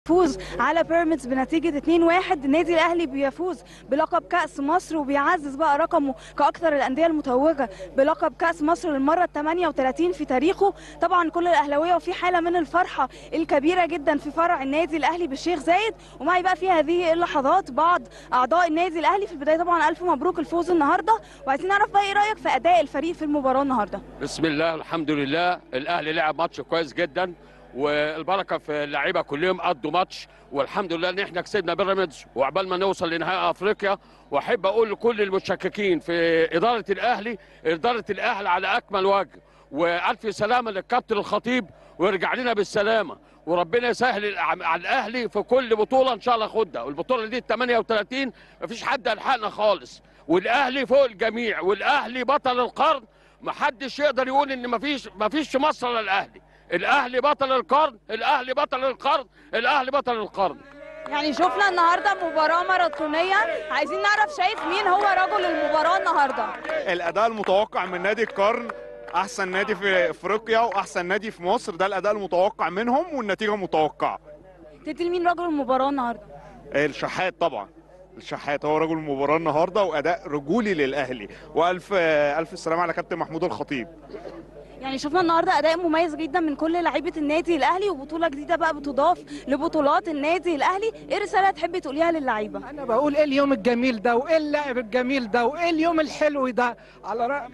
فوز على بيراميدز بنتيجة 2-1 النادي الأهلي بيفوز بلقب كأس مصر وبيعزز بقى رقمه كأكثر الأندية المتوجة بلقب كأس مصر للمرة ال 38 في تاريخه طبعا كل الأهلاوية وفي حالة من الفرحة الكبيرة جدا في فرع النادي الأهلي بالشيخ زايد ومعي بقى في هذه اللحظات بعض أعضاء النادي الأهلي في البداية طبعا ألف مبروك الفوز النهاردة وعايزين نعرف بقى إيه رأيك في أداء الفريق في المباراة النهاردة بسم الله الحمد لله الاهلي لعب ماتش كويس جدا والبركه في اللعيبه كلهم قضوا ماتش والحمد لله ان احنا كسبنا بيراميدز وعقبال ما نوصل لنهائي افريقيا واحب اقول لكل المشككين في اداره الاهلي اداره الاهلي على اكمل وجه والف سلامه للكابتن الخطيب ويرجع لنا بالسلامه وربنا يسهل على الاهلي في كل بطوله ان شاء الله خدها والبطوله دي ال 38 مفيش حد هيلحقنا خالص والاهلي فوق الجميع والاهلي بطل القرن محدش يقدر يقول ان مفيش مفيش في مصر الا الاهلي الاهلي بطل القرن الاهلي بطل القرن الاهلي بطل القرن يعني شفنا النهاردة مباراة ماراثونية عايزين نعرف شايف مين هو رجل المباراة النهاردة الاداء المتوقع من نادي القرن احسن نادي في افريقيا واحسن نادي في مصر ده الاداء المتوقع منهم والنتيجه متوقعه تدي لمين رجل المباراة النهاردة الشحات طبعا الشحات هو رجل المباراه النهارده واداء رجولي للاهلي والف الف سلامه على كابتن محمود الخطيب يعني شفنا النهارده اداء مميز جدا من كل لعيبه النادي الاهلي وبطوله جديده بقى بتضاف لبطولات النادي الاهلي ايه رساله تحبي تقوليها للعيبه انا بقول ايه اليوم الجميل ده وايه اللعب الجميل ده وايه اليوم الحلو ده على رأ...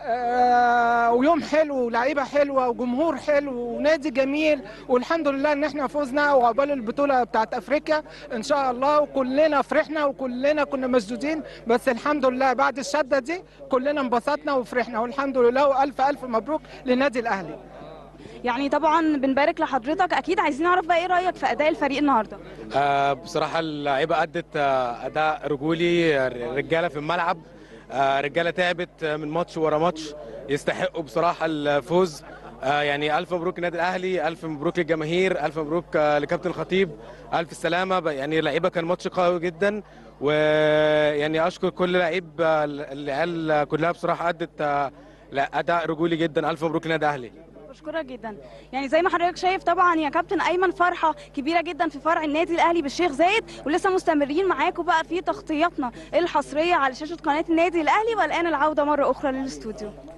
آه ويوم حلو ولاعيبه حلوه وجمهور حلو ونادي جميل والحمد لله ان احنا فزنا وعقبال البطوله بتاعت افريقيا ان شاء الله وكلنا فرحنا وكلنا كنا مسدودين بس الحمد لله بعد الشده دي كلنا انبسطنا وفرحنا والحمد لله والف الف مبروك للنادي الاهلي يعني طبعا بنبارك لحضرتك اكيد عايزين نعرف بقى ايه رايك في اداء الفريق النهارده آه بصراحة اللعيبة أدت آه أداء رجولي رجالة في الملعب آه رجالة تعبت من ماتش ورا ماتش يستحقوا بصراحة الفوز آه يعني ألف مبروك النادي الأهلي ألف مبروك للجماهير ألف مبروك آه لكابتن الخطيب ألف سلامة يعني اللعيبة كان ماتش قوي جدا ويعني أشكر كل لعيب آه العيال كلها بصراحة أدت آه لا أداء رجولي جدا ألف مبروك للنادي الأهلي بشكرك جدا يعني زي ما حضرتك شايف طبعا يا كابتن ايمن فرحه كبيره جدا في فرع النادي الاهلي بالشيخ زايد ولسه مستمرين معاكم بقى في تغطياتنا الحصريه على شاشه قناه النادي الاهلي والان العوده مره اخرى للاستوديو